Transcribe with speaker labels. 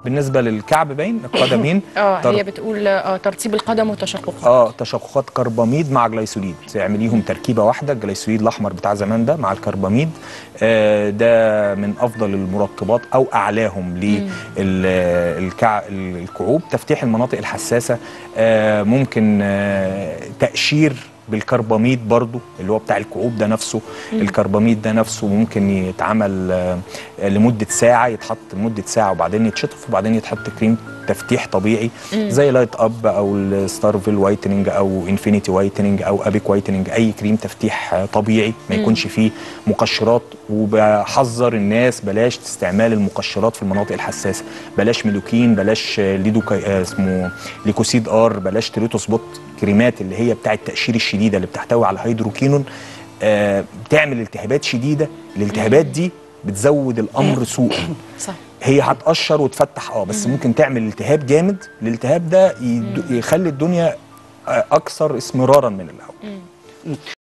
Speaker 1: بالنسبه للكعب باين القدمين
Speaker 2: اه
Speaker 1: تر-
Speaker 2: هي بتقول اه ترطيب القدم وتشققها
Speaker 1: اه تشققات كرباميد مع جلايسوليد تعمليهم تركيبه واحده الجلايسوليد الاحمر بتاع زمان ده مع الكرباميد آه ده من افضل المرطبات او اعلاهم للكعوب تفتيح المناطق الحساسه آه ممكن آه تقشير بالكرباميد برضو اللي هو بتاع الكعوب ده نفسه الكرباميد ده نفسه ممكن يتعمل آه لمده ساعه يتحط لمده ساعه وبعدين يتشطف وبعدين يتحط كريم تفتيح طبيعي زي لايت اب او الستارفل وايتنينج او انفينيتي وايتنينج او ابيك وايتنينج اي كريم تفتيح آه، طبيعي ما يكونش فيه مقشرات وبحذر الناس بلاش استعمال المقشرات في المناطق الحساسه بلاش ميلوكين بلاش آه، ليدوكا آه، اسمه ليكوسيد ار بلاش تريتوسبوت كريمات اللي هي بتاع التقشير الشديده اللي بتحتوي على هيدروكينون آه، بتعمل التهابات شديده الالتهابات دي بتزود الامر سوءا
Speaker 2: صح
Speaker 1: هي هتقشر وتفتح اه بس ممكن تعمل التهاب جامد الالتهاب ده يد- يخلي الدنيا آه، اكثر اسمرارا من الاول